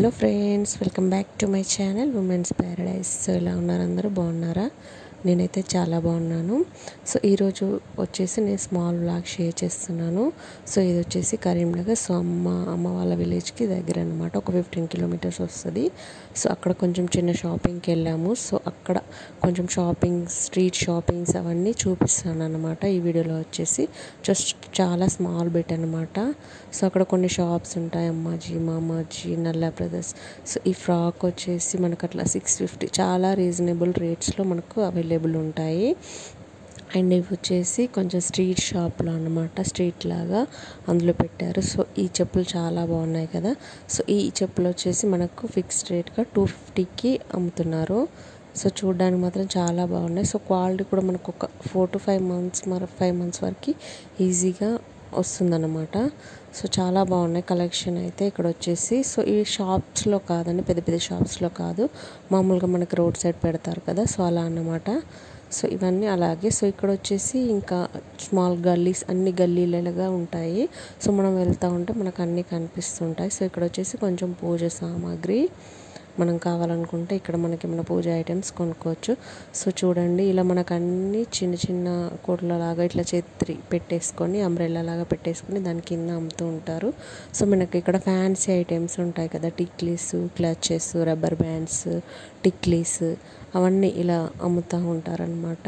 hello friends welcome back to my channel women's paradise so ఎలా ఉన్నారు అందరూ బాగున్నారా నేనైతే చాలా బాగున్నాను సో ఈరోజు వచ్చేసి నేను స్మాల్ వ్లాగ్ షేర్ చేస్తున్నాను సో ఇది వచ్చేసి కరీంనగర్ సో అమ్మ అమ్మ వాళ్ళ విలేజ్కి దగ్గర అనమాట ఒక ఫిఫ్టీన్ కిలోమీటర్స్ వస్తుంది సో అక్కడ కొంచెం చిన్న షాపింగ్కి వెళ్ళాము సో అక్కడ కొంచెం షాపింగ్ స్ట్రీట్ షాపింగ్స్ అవన్నీ చూపిస్తాను అనమాట ఈ వీడియోలో వచ్చేసి జస్ట్ చాలా స్మాల్ బిట్ అనమాట సో అక్కడ కొన్ని షాప్స్ ఉంటాయి అమ్మాజీ మామాజీ నల్లా బ్రదర్స్ సో ఈ ఫ్రాక్ వచ్చేసి మనకు అట్లా సిక్స్ ఫిఫ్టీ చాలా రీజనబుల్ రేట్స్లో మనకు అవైలబుల్ ఉంటాయి అండ్ ఇవి వచ్చేసి కొంచెం స్ట్రీట్ షాప్లో అనమాట స్ట్రీట్ లాగా అందులో పెట్టారు సో ఈ చెప్పులు చాలా బాగున్నాయి కదా సో ఈ చెప్పులు వచ్చేసి మనకు ఫిక్స్డ్ రేట్గా టూ ఫిఫ్టీకి అమ్ముతున్నారు సో చూడడానికి మాత్రం చాలా బాగున్నాయి సో క్వాలిటీ కూడా మనకు ఒక ఫోర్ టు ఫైవ్ మంత్స్ మరి ఫైవ్ మంత్స్ వరకు ఈజీగా వస్తుందన్నమాట సో చాలా బాగున్నాయి కలెక్షన్ అయితే ఇక్కడ వచ్చేసి సో ఈ షాప్స్లో కాదండి పెద్ద పెద్ద షాప్స్లో కాదు మామూలుగా మనకి రోడ్ సైడ్ పెడతారు కదా సో అలా అన్నమాట సో ఇవన్నీ అలాగే సో ఇక్కడ వచ్చేసి ఇంకా స్మాల్ గల్లీస్ అన్ని గల్లీలుగా ఉంటాయి సో మనం వెళ్తూ ఉంటే మనకు అన్నీ కనిపిస్తుంటాయి సో ఇక్కడ వచ్చేసి కొంచెం పూజ సామాగ్రి మనం కావాలనుకుంటే ఇక్కడ మనకి మన పూజ ఐటమ్స్ కొనుక్కోవచ్చు సో చూడండి ఇలా మనకు అన్ని చిన్న చిన్న కోట్లలాగా ఇట్లా చేతి పెట్టేసుకొని అంబ్రెల్లా లాగా పెట్టేసుకొని దాని కింద అమ్ముతూ ఉంటారు సో మనకి ఇక్కడ ఫ్యాన్సీ ఐటమ్స్ ఉంటాయి కదా టిక్లీస్ క్లచెస్ రబ్బర్ బ్యాండ్స్ టిక్లీస్ అవన్నీ ఇలా అమ్ముతూ ఉంటారనమాట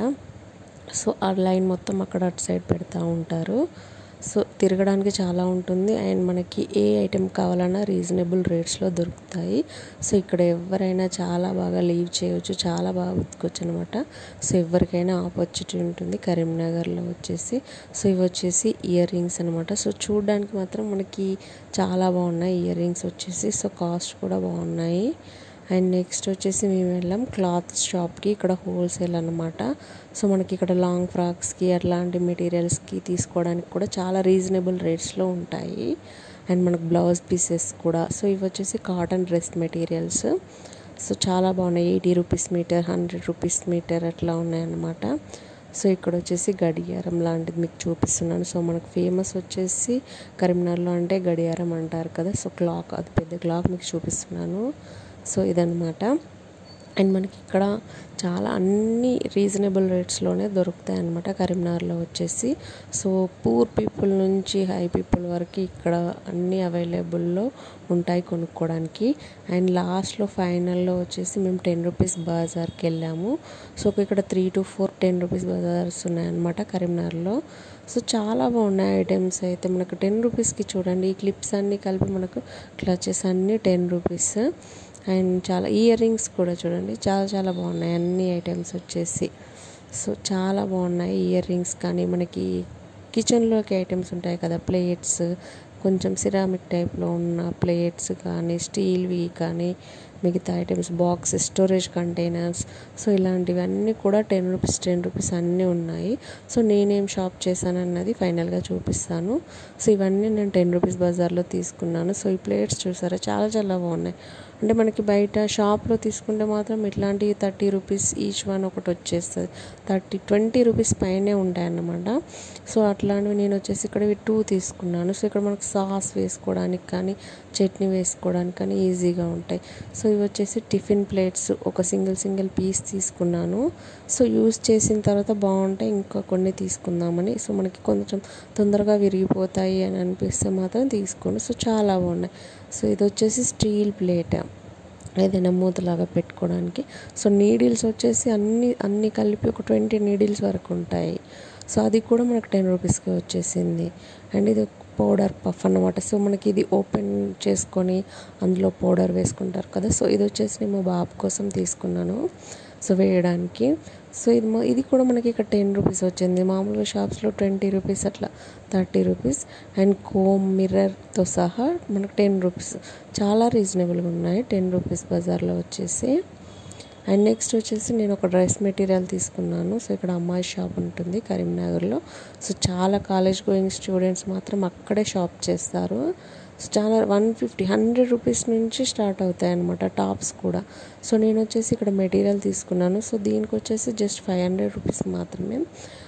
సో ఆ లైన్ మొత్తం అక్కడ అటు సైడ్ పెడతా ఉంటారు సో తిరగడానికి చాలా ఉంటుంది అండ్ మనకి ఏ ఐటెం కావాలన్నా రీజనబుల్ రేట్స్లో దొరుకుతాయి సో ఇక్కడ ఎవరైనా చాలా బాగా లీవ్ చేయవచ్చు చాలా బాగా ఉతుకోవచ్చు అనమాట సో ఎవరికైనా ఆపర్చునిటీ ఉంటుంది కరీంనగర్లో వచ్చేసి సో ఇవి వచ్చేసి ఇయర్ రింగ్స్ అనమాట సో చూడడానికి మాత్రం మనకి చాలా బాగున్నాయి ఇయర్ రింగ్స్ వచ్చేసి సో కాస్ట్ కూడా బాగున్నాయి అండ్ నెక్స్ట్ వచ్చేసి మేము వెళ్ళాం క్లాత్ షాప్కి ఇక్కడ హోల్సేల్ అనమాట సో మనకి ఇక్కడ లాంగ్ ఫ్రాక్స్కి అట్లాంటి మెటీరియల్స్కి తీసుకోవడానికి కూడా చాలా రీజనబుల్ రేట్స్లో ఉంటాయి అండ్ మనకు బ్లౌజ్ పీసెస్ కూడా సో ఇవి వచ్చేసి కాటన్ డ్రెస్ మెటీరియల్స్ సో చాలా బాగున్నాయి eighty rupees meter hundred rupees meter అట్లా ఉన్నాయన్నమాట సో ఇక్కడ వచ్చేసి గడియారం లాంటిది మీకు చూపిస్తున్నాను సో మనకు ఫేమస్ వచ్చేసి కరీంనగర్లో అంటే గడియారం అంటారు కదా సో క్లాక్ అది పెద్ద క్లాక్ మీకు చూపిస్తున్నాను సో ఇదనమాట అండ్ మనకి ఇక్కడ చాలా అన్ని రీజనబుల్ రేట్స్లోనే దొరుకుతాయి అన్నమాట కరీంనగర్లో వచ్చేసి సో పూర్ పీపుల్ నుంచి హై పీపుల్ వరకు ఇక్కడ అన్నీ అవైలబుల్లో ఉంటాయి కొనుక్కోవడానికి అండ్ లాస్ట్లో ఫైనల్లో వచ్చేసి మేము టెన్ రూపీస్ బజార్కి వెళ్ళాము సో ఇక్కడ three to four ten rupees bazaars ఉన్నాయన్నమాట కరీంనగర్లో సో చాలా బాగున్నాయి ఐటమ్స్ అయితే మనకు టెన్ రూపీస్కి చూడండి ఈ క్లిప్స్ అన్నీ కలిపి మనకు క్లచెస్ అన్నీ టెన్ రూపీస్ అండ్ చాలా ఇయర్ రింగ్స్ కూడా చూడండి చాలా చాలా బాగున్నాయి అన్ని ఐటమ్స్ వచ్చేసి సో చాలా బాగున్నాయి ఇయర్ రింగ్స్ కానీ మనకి కిచెన్లోకి ఐటమ్స్ ఉంటాయి కదా ప్లేట్స్ కొంచెం సిరామిక్ టైప్లో ఉన్న ప్లేట్స్ కానీ స్టీల్వి కానీ మిగతా items box storage containers so ఇలాంటివన్నీ కూడా టెన్ రూపీస్ టెన్ రూపీస్ అన్నీ ఉన్నాయి సో నేనేం షాప్ చేశాను అన్నది ఫైనల్గా చూపిస్తాను సో ఇవన్నీ నేను టెన్ రూపీస్ బజార్లో తీసుకున్నాను సో ఈ ప్లేట్స్ చూసారా చాలా చాలా బాగున్నాయి అంటే మనకి బయట షాప్లో తీసుకుంటే మాత్రం ఇట్లాంటివి థర్టీ రూపీస్ ఈచ్ వన్ ఒకటి వచ్చేస్తుంది థర్టీ ట్వంటీ రూపీస్ పైనే ఉంటాయి అన్నమాట సో అట్లాంటివి నేను వచ్చేసి ఇక్కడ ఇవి టూ తీసుకున్నాను సో ఇక్కడ మనకు సాస్ వేసుకోవడానికి కానీ చట్నీ వేసుకోవడానికి కానీ ఈజీగా ఉంటాయి సో ఇవి వచ్చేసి టిఫిన్ ప్లేట్స్ ఒక సింగిల్ సింగిల్ పీస్ తీసుకున్నాను సో యూస్ చేసిన తర్వాత బాగుంటాయి ఇంకా కొన్ని తీసుకుందామని సో మనకి కొంచెం తొందరగా విరిగిపోతాయి అని అనిపిస్తే మాత్రం తీసుకోండి సో చాలా బాగున్నాయి సో ఇది వచ్చేసి స్టీల్ ప్లేట్ ఏదైనా మూతలాగా పెట్టుకోవడానికి సో నీడిల్స్ వచ్చేసి అన్ని అన్ని కలిపి ఒక ట్వంటీ నీడిల్స్ వరకు ఉంటాయి సో అది కూడా మనకు టెన్ రూపీస్కి వచ్చేసింది అండ్ ఇది పౌడర్ పఫ్ అన్నమాట సో మనకి ఇది ఓపెన్ చేసుకొని అందులో పౌడర్ వేసుకుంటారు కదా సో ఇది వచ్చేసి నేను మా బాబు కోసం తీసుకున్నాను సో వేయడానికి సో ఇది ఇది కూడా మనకి ఇక్కడ టెన్ రూపీస్ వచ్చింది మామూలుగా షాప్స్లో ట్వంటీ రూపీస్ అట్లా థర్టీ రూపీస్ అండ్ కోమ్ మిర్రర్తో సహా మనకు టెన్ రూపీస్ చాలా రీజనబుల్గా ఉన్నాయి టెన్ రూపీస్ బజార్లో వచ్చేసి అండ్ నెక్స్ట్ వచ్చేసి నేను ఒక డ్రెస్ మెటీరియల్ తీసుకున్నాను సో ఇక్కడ అమ్మాయి షాప్ ఉంటుంది కరీంనగర్లో సో చాలా కాలేజ్ గోయింగ్ స్టూడెంట్స్ మాత్రం అక్కడే షాప్ చేస్తారు సో చాలా వన్ ఫిఫ్టీ హండ్రెడ్ రూపీస్ నుంచి స్టార్ట్ అవుతాయి అనమాట టాప్స్ కూడా సో నేను వచ్చేసి ఇక్కడ మెటీరియల్ తీసుకున్నాను సో దీనికి వచ్చేసి జస్ట్ ఫైవ్ హండ్రెడ్ రూపీస్ మాత్రమే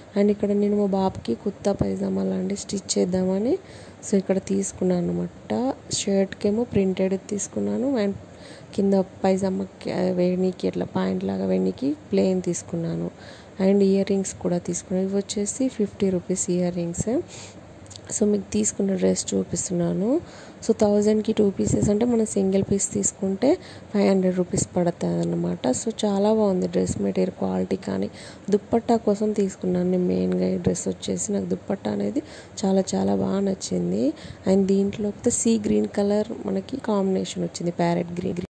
అండ్ ఇక్కడ నేను మా బాబుకి కుర్తా పైజామా లాంటి స్టిచ్ చేద్దామని సో ఇక్కడ తీసుకున్నాను అనమాట షర్ట్కేమో ప్రింటెడ్ తీసుకున్నాను అండ్ కింద పైజామాకి వేణికి ఇట్లా పాయింట్ లాగా వేణికి ప్లెయిన్ తీసుకున్నాను అండ్ ఇయర్ రింగ్స్ కూడా తీసుకున్నాను ఇవి వచ్చేసి fifty rupees ear rings so మీకు తీసుకున్న డ్రెస్ చూపిస్తున్నాను సో థౌజండ్కి టూ పీసెస్ అంటే మనం సింగిల్ పీస్ తీసుకుంటే ఫైవ్ హండ్రెడ్ రూపీస్ పడుతుంది అనమాట సో చాలా బాగుంది డ్రెస్ మెటీరియల్ క్వాలిటీ కానీ దుప్పట్టా కోసం తీసుకున్నాను నేను మెయిన్గా ఈ డ్రెస్ వచ్చేసి నాకు దుప్పట్టా అనేది చాలా చాలా బాగా నచ్చింది అండ్ దీంట్లో సీ గ్రీన్ కలర్ మనకి కాంబినేషన్ వచ్చింది ప్యారెట్ గ్రీన్